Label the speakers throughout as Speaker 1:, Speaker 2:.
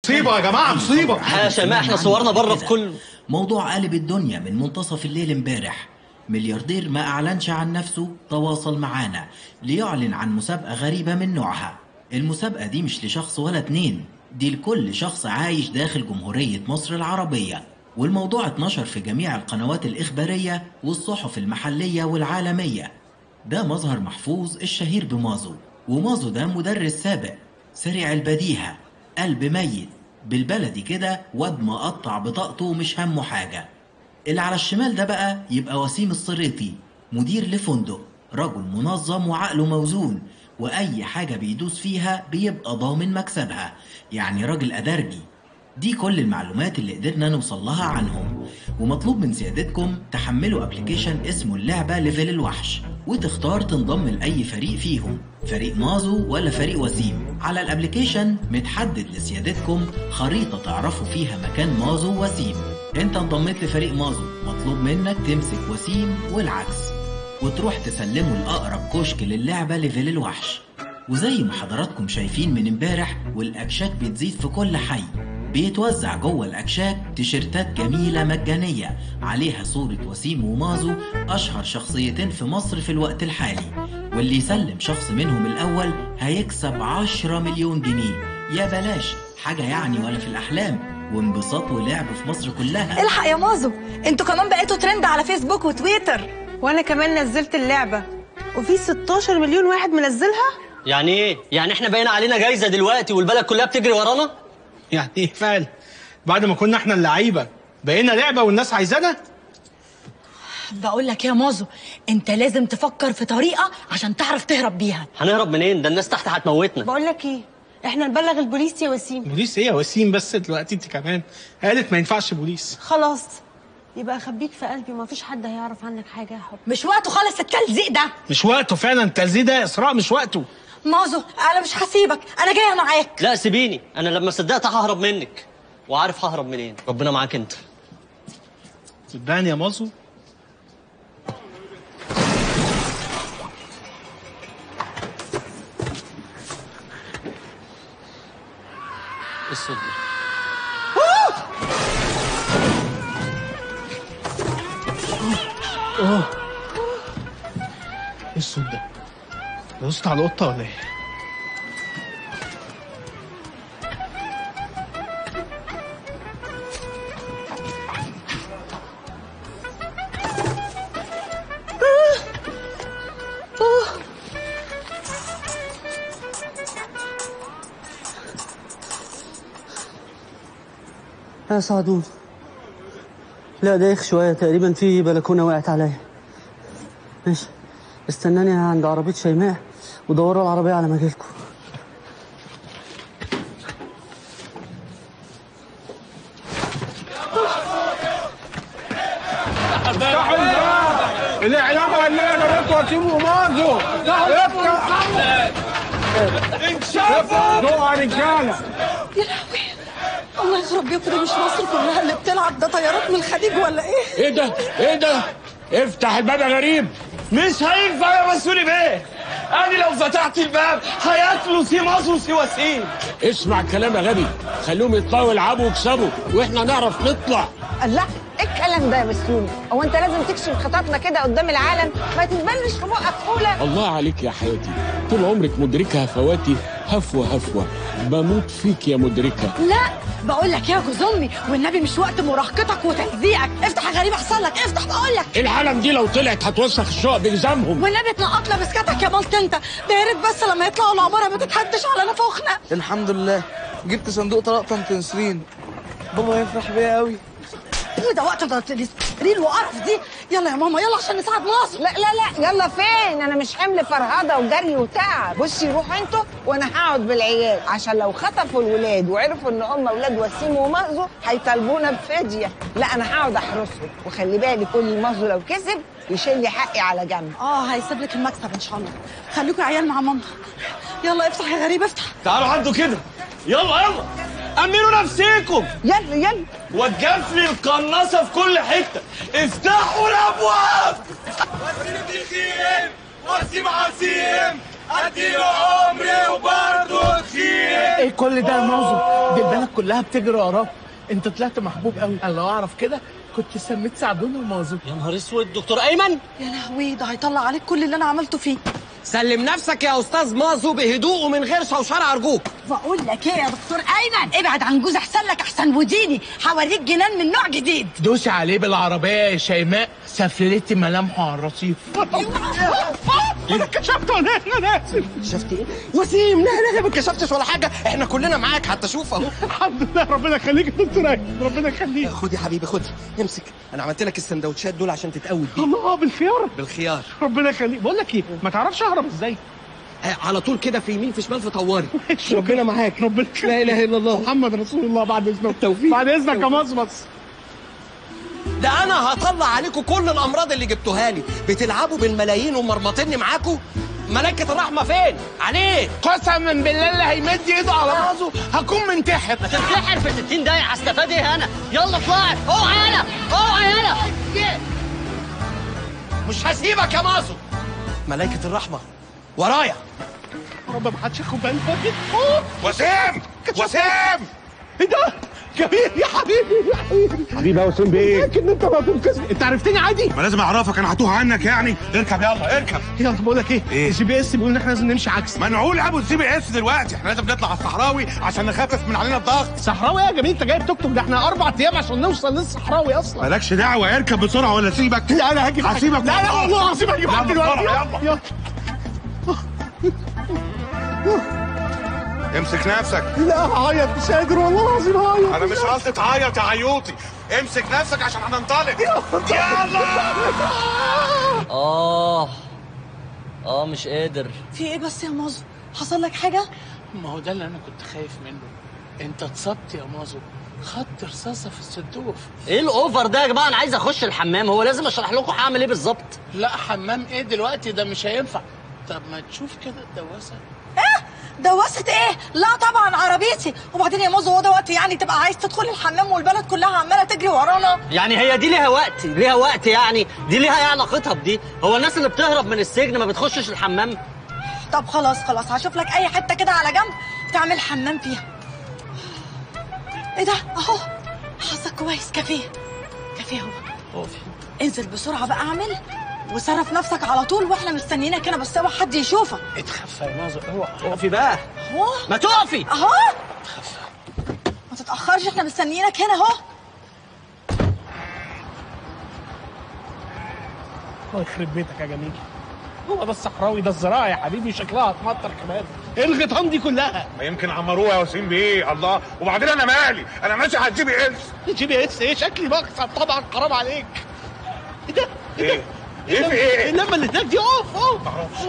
Speaker 1: مصيبة يا جماعة مصيبة
Speaker 2: يا شيماء احنا صورنا بره في كل
Speaker 3: موضوع قلب الدنيا من منتصف الليل امبارح ملياردير ما اعلنش عن نفسه تواصل معانا ليعلن عن مسابقة غريبة من نوعها المسابقة دي مش لشخص ولا اتنين دي لكل شخص عايش داخل جمهورية مصر العربية والموضوع اتنشر في جميع القنوات الإخبارية والصحف المحلية والعالمية ده مظهر محفوظ الشهير بمازو ومازو ده مدرس سابق سريع البديهة قلب ميت بالبلدي كده واد مقطع بطاقته مش همه حاجة اللي على الشمال ده بقى يبقى وسيم الصريطي مدير لفندق رجل منظم وعقله موزون وأي حاجة بيدوس فيها بيبقى ضامن مكسبها يعني راجل أدرجي دي كل المعلومات اللي قدرنا نوصل لها عنهم ومطلوب من سيادتكم تحملوا ابلكيشن اسمه اللعبة ليفل الوحش وتختار تنضم لأي فريق فيهم فريق مازو ولا فريق وسيم على الابلكيشن متحدد لسيادتكم خريطة تعرفوا فيها مكان مازو ووسيم انت انضميت لفريق مازو مطلوب منك تمسك وسيم والعكس وتروح تسلمه لأقرب كشك للعبة ليفل الوحش وزي ما حضراتكم شايفين من امبارح والأكشاك بتزيد في كل حي بيتوزع جوه الأكشاك تيشيرتات جميلة مجانية عليها صورة وسيم ومازو أشهر شخصيتين في مصر في الوقت الحالي واللي يسلم شخص منهم الأول هيكسب 10 مليون جنيه يا بلاش حاجة يعني ولا في الأحلام وانبساط ولعب في مصر كلها
Speaker 4: الحق يا مازو انتوا كمان بقيتوا ترند على فيسبوك وتويتر
Speaker 5: وانا كمان نزلت اللعبه وفي 16 مليون واحد منزلها
Speaker 2: يعني ايه يعني احنا باين علينا جايزة دلوقتي والبلد كلها بتجري ورانا
Speaker 1: يعني ايه فعلا بعد ما كنا احنا اللعيبة بقينا لعبة والناس عايزانا
Speaker 4: بقول لك يا مازو انت لازم تفكر في طريقه عشان تعرف تهرب بيها
Speaker 2: هنهرب منين ده الناس تحت هتموتنا
Speaker 5: بقول لك ايه احنا نبلغ البوليس يا وسيم
Speaker 1: بوليس ايه يا وسيم بس دلوقتي انت كمان قالت ما ينفعش بوليس
Speaker 5: خلاص يبقى اخبيك في قلبي وما فيش حد هيعرف عنك حاجه يا حب
Speaker 4: مش وقته خالص التلزيق ده
Speaker 1: مش وقته فعلا التلزيق ده يا اسراء مش وقته
Speaker 4: مازو انا مش هسيبك انا جايه معاك
Speaker 2: لا سيبيني انا لما صدقت ههرب منك وعارف ههرب منين ربنا معاك انت
Speaker 1: صدقني يا مازو
Speaker 2: ايه الصوت ده
Speaker 1: ايه الصوت ده؟ دوست على القطة ولا ايه؟
Speaker 6: يا سعدون لا دايخ شوية تقريبا في بلكونة وقعت عليا ماشي استناني عند عربية شيماء ودوروا العربية على مجالكم
Speaker 1: الاعلام اللي انا وسيم ومازو انشافوا دول رجاله
Speaker 4: يا لهوي الله يخرب بيكم دي مش مصر كلها اللي بتلعب ده طيارات من الخليج ولا ايه
Speaker 7: ايه ده ايه ده افتح الباب يا غريب
Speaker 8: مش هينفع يا مسؤولي بيه انا لو فتحت الباب هياكلوا سي مصر وسي وسيم
Speaker 7: اسمع الكلام يا غبي خليهم يطلعوا يلعبوا ويكسبوا واحنا نعرف نطلع
Speaker 5: لا ايه الكلام ده يا مسلوم هو انت لازم تكشف خططنا كده قدام العالم ما تتبلش في بقك فوله
Speaker 7: الله عليك يا حياتي طول عمرك مدركه هفواتي هفوه هفوه بموت فيك يا مدركه
Speaker 4: لا بقول لك يا جوز امي والنبي مش وقت مراهقتك وتلزيقك افتح يا غريب احسن لك افتح بقول لك
Speaker 7: الحلم دي لو طلعت هتوسخ الشقق بإلزامهم
Speaker 4: والنبي تنقط لبسكتك يا مالك انت ده يا ريت بس لما يطلعوا العماره ما تتهدش على نفوخنا
Speaker 9: الحمد لله جبت صندوق طلاق طنط نسرين بابا يفرح بيا قوي
Speaker 4: ايه ده وقت ده ريل وقرف دي يلا يا ماما يلا عشان نساعد مصر
Speaker 5: لا لا لا يلا فين انا مش حمل فرهضه وجري وتعب بصي روحوا انتوا وانا هقعد بالعيال عشان لو خطفوا الولاد وعرفوا ان هم ولاد وسيم ومأزو هيطالبونا بفديه لا انا هقعد احرسهم وخلي بالي كل مأزو لو كسب يشيل لي حقي على جنب
Speaker 4: اه هيسيب لك المكسب ان شاء الله خليكوا عيال مع ماما يلا افتح يا غريب افتح
Speaker 8: تعالوا عدوا كده يلا يلا امنوا نفسيكم
Speaker 5: يلا يلا
Speaker 8: وتجفلي القناصه في كل حته افتحوا الابواب وسيم بخير وسيم عسيم اديله عمري وبرضه تخيل
Speaker 10: ايه كل ده يا مازو دي البلد كلها بتجري وراك انت طلعت محبوب قوي انا لو اعرف كده كنت سميت سعدون ومازو
Speaker 2: يا نهار اسود دكتور ايمن
Speaker 4: يا لهوي ده هيطلع عليك كل اللي انا عملته فيه
Speaker 11: سلم نفسك يا استاذ مازو بهدوء ومن غير شوشره ارجوك
Speaker 4: بقول لك ايه يا دكتور ايمن ابعد عن جوز احسن لك احسن وديني هوريك جنان من نوع جديد
Speaker 10: دوسي عليه بالعربيه يا شيماء سفلتي ملامحه على الرصيف
Speaker 1: كشفت انا انا اسف
Speaker 11: شفت ايه وسيم لا لا لا ما اتكشفتش ولا حاجه احنا كلنا معاك حتى شوف اهو
Speaker 1: الحمد لله ربنا يخليك يا دكتور ايمن ربنا يخليك
Speaker 11: خد يا حبيبي خد امسك انا عملت لك السندوتشات دول عشان تتقوي بيه
Speaker 1: الله بالخيار
Speaker 11: بالخيار
Speaker 1: ربنا يخليك بقول لك ايه ما تعرفش اهرب ازاي
Speaker 11: آه، على طول كده في يمين في شمال في طواري ربنا معاك
Speaker 1: ربنا
Speaker 11: لا اله الا الله
Speaker 1: محمد رسول الله بعد اذنك التوفيق بعد اذنك يا مصمص
Speaker 11: ده انا هطلع عليكم كل الامراض اللي جبتوها لي بتلعبوا بالملايين ومرمطني معاكم ملائكه الرحمه فين عليه
Speaker 10: قسما بالله اللي هيمد ايده على مازو هكون منتحر
Speaker 2: ما تنتحر في 60 دقيقة هستفاد ايه انا يلا اطلعي اوعى انا اوعى انا
Speaker 11: مش هسيبك يا مازو ملائكه الرحمه ورايا
Speaker 1: رب ما حدش ياخد باله
Speaker 8: وسيم وسيم
Speaker 1: ايه ده جميل يا حبيبي يا حبيبي
Speaker 8: حبيبي يا وسيم بيه
Speaker 1: لكن انت ما تنقذني انت عرفتني عادي
Speaker 8: ما لازم اعرفك انا هتوه عنك يعني اركب يلا اركب
Speaker 1: يلا بقول لك ايه
Speaker 8: إيه؟
Speaker 1: الجي بي اس بيقول ان احنا لازم نمشي عكس
Speaker 8: منعول ابو السي بي اس دلوقتي احنا لازم نطلع على الصحراوي عشان نخفف من علينا الضغط
Speaker 1: صحراوي يا جميل انت جايب توك توك ده احنا اربع ايام عشان نوصل للصحراوي اصلا
Speaker 8: مالكش دعوه اركب بسرعه ولا اسيبك
Speaker 1: لا انا هجيب
Speaker 8: هسيبك
Speaker 1: لا لا
Speaker 8: والله.
Speaker 1: والله هسيبك هجيب
Speaker 8: يلا
Speaker 1: حد دلوقتي
Speaker 8: بسرعة،
Speaker 1: يلا
Speaker 8: امسك نفسك
Speaker 1: لا هعيط مش قادر والله العظيم هعيط
Speaker 8: انا مش قصدي تعيط يا عيوطي امسك نفسك عشان هننطلق يلا
Speaker 2: اه اه مش قادر
Speaker 4: في ايه بس يا مازو حصل لك حاجه
Speaker 10: ما هو ده اللي انا كنت خايف منه انت اتصبت يا مازو خدت رصاصه في الصدوف
Speaker 2: ايه الاوفر ده يا جماعه انا عايز اخش الحمام هو لازم اشرح لكم هعمل ايه بالظبط
Speaker 10: لا حمام ايه دلوقتي ده مش هينفع طب ما تشوف كده الدواسه
Speaker 4: دوست ايه لا طبعا عربيتي وبعدين يا مازو هو ده وقت يعني تبقى عايز تدخل الحمام والبلد كلها عماله تجري ورانا
Speaker 2: يعني هي دي ليها وقت ليها وقت يعني دي ليها ايه علاقتها بدي هو الناس اللي بتهرب من السجن ما بتخشش الحمام
Speaker 4: طب خلاص خلاص هشوف لك اي حته كده على جنب تعمل حمام فيها ايه ده اهو حظك كويس كافيه كافيه اهو انزل بسرعه بقى اعمل وصرف نفسك على طول واحنا مستنيينك هنا بس اوعى حد يشوفك
Speaker 10: اتخفى يا مازو اوعى
Speaker 2: اقفي بقى
Speaker 4: اهو
Speaker 2: ما تقفي
Speaker 4: اهو ما تتاخرش احنا مستنيينك هنا اهو
Speaker 1: الله يخرب بيتك يا جميل هو ده الصحراوي ده الزراعه يا حبيبي شكلها هتمطر كمان ايه الغيطان دي كلها
Speaker 8: ما يمكن عمروها يا وسيم بيه الله وبعدين انا مالي انا ماشي على الجي بي اس
Speaker 1: الجي بي اس ايه شكلي بكسب طبعا حرام عليك ايه ده
Speaker 8: ايه ايه في ايه
Speaker 1: اللمه اللي هناك دي اوف اوف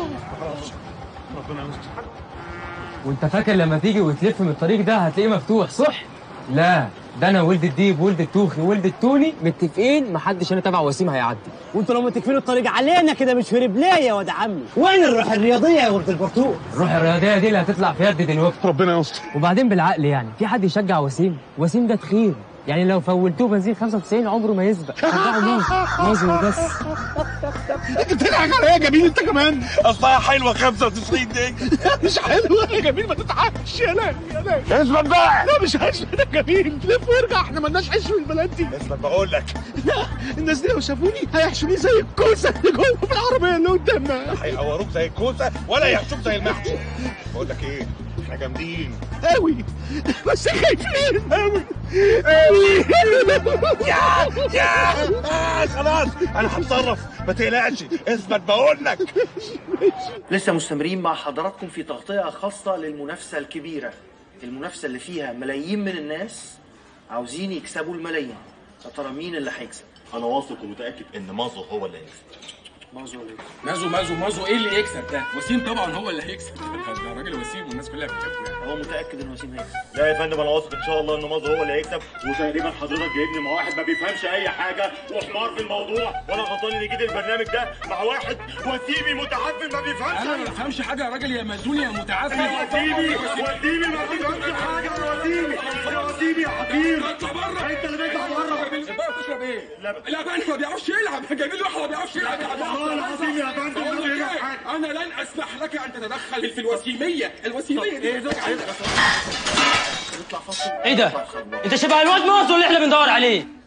Speaker 8: ربنا يستر
Speaker 12: وانت فاكر لما تيجي وتلف من الطريق ده هتلاقيه مفتوح صح؟ لا ده انا ولد الديب ولد التوخي ولد التوني متفقين محدش هنا تبع وسيم هيعدي
Speaker 13: وانتوا لما تكفلوا الطريق علينا كده مش في رجليا يا واد عمي وين الروح الرياضيه يا ولد البرتوق
Speaker 12: الروح الرياضيه دي اللي هتطلع في يد دلوقتي
Speaker 8: ربنا يستر
Speaker 12: وبعدين بالعقل يعني في حد يشجع وسيم وسيم ده تخين يعني لو فولتوه بنزين 95 عمره ما يسبق شجعوا مين مازو بس
Speaker 1: انت بتضحك عليا يا جميل انت كمان
Speaker 8: اصلها حلوه 95 دي
Speaker 1: مش حلوه يا جميل ما تضحكش يا لا يا لا
Speaker 8: اثبت بقى
Speaker 1: لا مش هشمت يا جميل لف وارجع احنا مالناش عيش في البلد دي
Speaker 8: اثبت بقول لك
Speaker 1: لا الناس دي لو شافوني هيحشوني زي الكوسه اللي جوه في العربيه اللي قدامنا
Speaker 8: هيقوروك زي الكوسه ولا يحشوك زي المحشي بقول لك ايه احنا جامدين
Speaker 1: قوي بس خايفين قوي قوي
Speaker 8: يا يا آه خلاص انا هتصرف ما تقلقش اثبت بقول لك
Speaker 3: لسه مستمرين مع حضراتكم في تغطية خاصة للمنافسة الكبيرة المنافسة اللي فيها ملايين من الناس عاوزين يكسبوا الملايين يا ترى مين اللي هيكسب؟
Speaker 14: انا واثق ومتاكد ان مازو هو اللي هيكسب
Speaker 3: مازو اللي يكسب
Speaker 15: مازو مازو مازو ايه اللي يكسب ده؟ وسيم طبعا هو اللي هيكسب ده راجل وسيم والناس كلها بتحبه يعني
Speaker 3: هو متأكد ان وسيم هيكسب
Speaker 14: لا يا فندم انا واثق ان شاء الله ان مازو هو اللي هيكسب وتقريبا حضرتك جايبني مع واحد ما بيفهمش اي حاجه وحمار في الموضوع وانا غلطان اني جيت البرنامج ده مع واحد وسيمي متعفن ما بيفهمش
Speaker 15: انا ما بفهمش حاجه يا راجل يا مازون يا متعفن
Speaker 14: وسيمي وسيمي ما بيفهمش حاجه يا وسيمي يا وسيمي يا حقير اطلع بره انت اللي بيطلع بره
Speaker 15: تشرب ايه؟ لبن لبن ما بيعرفش يلعب جايبين له واحد ما بيعرفش يلعب
Speaker 14: والله العظيم يا فندم
Speaker 15: بقول
Speaker 14: ما
Speaker 15: لك
Speaker 14: بيلعب
Speaker 15: إيه؟
Speaker 14: حاجة.
Speaker 15: انا لن اسمح لك ان تتدخل في الوسيميه الوسيميه دي
Speaker 12: ايه ده؟ انت شبه الواد مازو اللي احنا بندور عليه